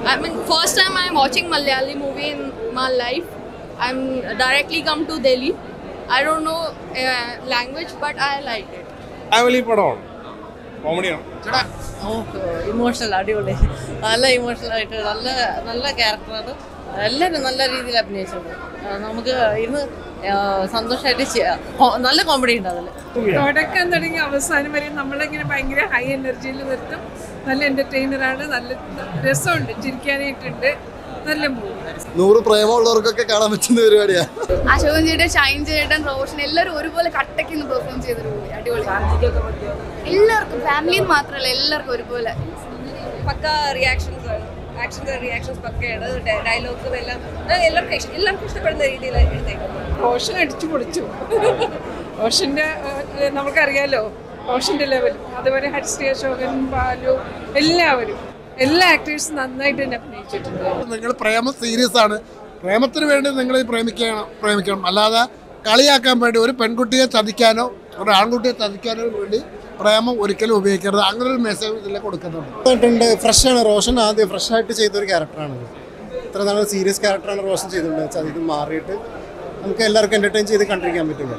I mean, first time I'm watching Malayali movie in my life. I'm directly come to Delhi. I don't know uh, language, but I like it. Family പടമാണ് കോമഡിയാണ് emotional അടിപൊളി നല്ല emotional ആയിട്ട് നല്ല നല്ല ക്യാരക്ടറാണ് എല്ലാവരും നല്ല രീതിയിൽ അഭിനയിച്ചിട്ടുണ്ട് ആ, നമുക്ക് ഇന്ന് സന്തോഷമായിട്ട് ചെയ്യാം കോ- നല്ല കോമഡി ഉണ്ട് അതിൽ തുടക്കം തുടങ്ങി അവസാനം വരെ നമ്മളിങ്ങനെ ഭയങ്കര ഹൈ എനർജിയിൽ നിർത്തും നല്ല എന്റർടൈനറാണ് നല്ല രസമുണ്ട് ചിരിക്കാനായിട്ടുണ്ട് നല്ല മൂവി നൂറ് പ്രേമമുള്ളവർക്കൊക്കെ കാണാൻ പറ്റുന്ന പരിപാടിയാണ് അശോകൻ ചേട്ടൻ ഷൈൻ ചേട്ടൻ റോഷൻ എല്ലാവരും ഒരുപോലെ കട്ടയ്ക്ക് പെർഫോം ചെയ്തൊരു മൂവി അടിപൊളി എല്ലാവർക്കും ഫാമിലിയിൽ മാത്രമല്ല എല്ലാവർക്കും ഒരുപോലെ പക്ക റിയാക്ഷൻസ് ആണ് ആക്ഷൻസ് റിയാക്ഷൻസ് പക്കയാണ് ഡയലോഗ്സും എല്ലാം അത് എല്ലാവർക്കും ഇഷ്ടം എല്ലാവർക്കും ഇഷ്ടപ്പെടുന്ന രീതിയിൽ എടുത്തേക്കുന്നത് റോഷൻ അടിച്ചു പൊളിച്ചു റോഷന്റെ ഏഹ്, നമുക്കറിയാലോ റോഷന്റെ ലെവൽ അതുപോലെ ഹരിശ്രീ അശോകൻ ബാലു എല്ലാവരും എല്ലാ ആക്ടേഴ്സും നന്നായിട്ട് തന്നെ അഭിനയിച്ചിട്ടുണ്ട് നിങ്ങൾ പ്രേമം സീരിയസ് ആണ് പ്രേമത്തിന് വേണ്ടി നിങ്ങൾ പ്രേമിക്കണം പ്രേമിക്കണം അല്ലാതെ കളിയാക്കാൻ വേണ്ടി ഒരു പെൺകുട്ടിയെ ചതിക്കാനോ ഒരു ആൺകുട്ടിയെ ചതിക്കാനോ വേണ്ടി പ്രേമം ഒരിക്കലും ഉപയോഗിക്കരുത് അങ്ങനെ ഒരു മെസ്സേജ് ഇതിൽ കൊടുക്കുന്നുണ്ട് ഫ്രഷ് ആണ് റോഷൻ ആദ്യം ഫ്രഷ് ആയിട്ട് ചെയ്ത ഒരു ക്യാരക്ടറാണ് ഇത്ര നല്ല സീരിയസ് ക്യാരക്ടറാണ് റോഷൻ ചെയ്തിട്ടുള്ളത് അതിൽ മാറിയിട്ട് നമുക്ക് എല്ലാവർക്കും എന്റർടൈൻ ചെയ്ത് കണ്ടിരിക്കാൻ പറ്റുള്ളൂ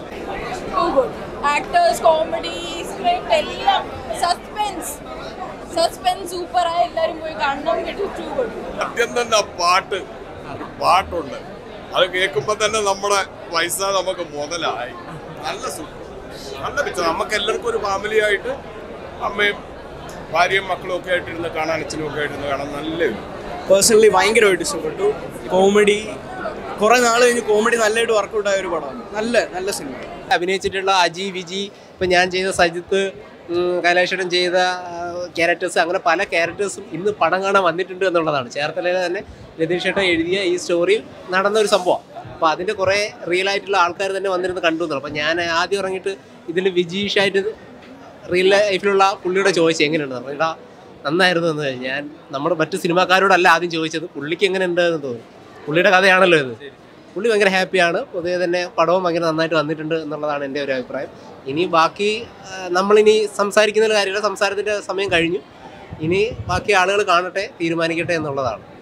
ആക്ടേഴ്സ് കോമഡി സ്ക്രിപ്റ്റ് എല്ലാം സസ്പെൻസ് സസ്പെൻസ് സൂപ്പർ ആയ എല്ലാവരും പോയി കാണണം ടു ഗുഡ് ആദ്യം തന്നെ പാട്ട് ഒരു പാട്ടുണ്ട് അത് കേൾക്കുമ്പോ തന്നെ നമ്മുടെ പൈസ നമുക്ക് മുതലായി നല്ല സൂപ്പർ നല്ല പിക്ചർ നമുക്ക് എല്ലാവർക്കും ഒരു ഫാമിലി ആയിട്ട് അമ്മയും ഭാര്യയും മക്കളും ഒക്കെ ആയിട്ടിരുന്ന് കാണാൻ അച്ഛനും ഒക്കെ ആയിട്ടിരുന്ന് കാണാൻ നല്ല ഇത്. പേഴ്സണലി ഭയങ്കരമായിട്ട് ഇഷ്ടപ്പെട്ടു കോമഡി കുറെ നാൾ കഴിഞ്ഞ് കോമഡി നല്ലതായിട്ട് വർക്കൗട്ട് ആയ ഒരു പടമാണ് നല്ല നല്ല സിനിമ അഭിനയിച്ചിട്ടുള്ള അജി വിജി ഇപ്പം ഞാൻ ചെയ്ത സജിത്ത് ഉം, കൈലാഷേട്ടൻ ചെയ്ത ക്യാരക്ടേഴ്സ് അങ്ങനെ പല ക്യാരക്ടേഴ്സും ഇന്ന് പടം കാണാൻ വന്നിട്ടുണ്ട് എന്നുള്ളതാണ് ചേർത്തലയിൽ തന്നെ രതീഷ് ഏട്ടൻ എഴുതിയ ഈ സ്റ്റോറി നടന്ന ഒരു സംഭവം അപ്പോൾ അതിൻ്റെ കുറേ റിയൽ ആയിട്ടുള്ള ആൾക്കാർ തന്നെ വന്നിരുന്ന് കണ്ടു എന്നുള്ളത് അപ്പോൾ ഞാൻ ആദ്യം ഇറങ്ങിയിട്ട് ഇതിൽ വിജീഷായിട്ട് റിയൽ ലൈഫിലുള്ള പുള്ളിയോട് ചോദിച്ചു എങ്ങനെയുണ്ട് അപ്പോൾ ഇടാ നന്നായിരുന്നു എന്ന് ഞാൻ നമ്മുടെ മറ്റു സിനിമാക്കാരോടല്ല ആദ്യം ചോദിച്ചത് പുള്ളിക്ക് എങ്ങനെ ഉണ്ട് എന്ന് തോന്നുന്നു പുള്ളിയുടെ കഥയാണല്ലോ ഇത് പുള്ളി ഭയങ്കര ഹാപ്പിയാണ് പൊതുവെ തന്നെ പടവും ഭയങ്കര നന്നായിട്ട് വന്നിട്ടുണ്ട് എന്നുള്ളതാണ് എൻ്റെ ഒരു അഭിപ്രായം ഇനി ബാക്കി ആ, നമ്മളിനി സംസാരിക്കുന്ന ഒരു കാര്യമില്ല സംസാരത്തിൻ്റെ സമയം കഴിഞ്ഞു ഇനി ബാക്കി ആളുകൾ കാണട്ടെ തീരുമാനിക്കട്ടെ എന്നുള്ളതാണ്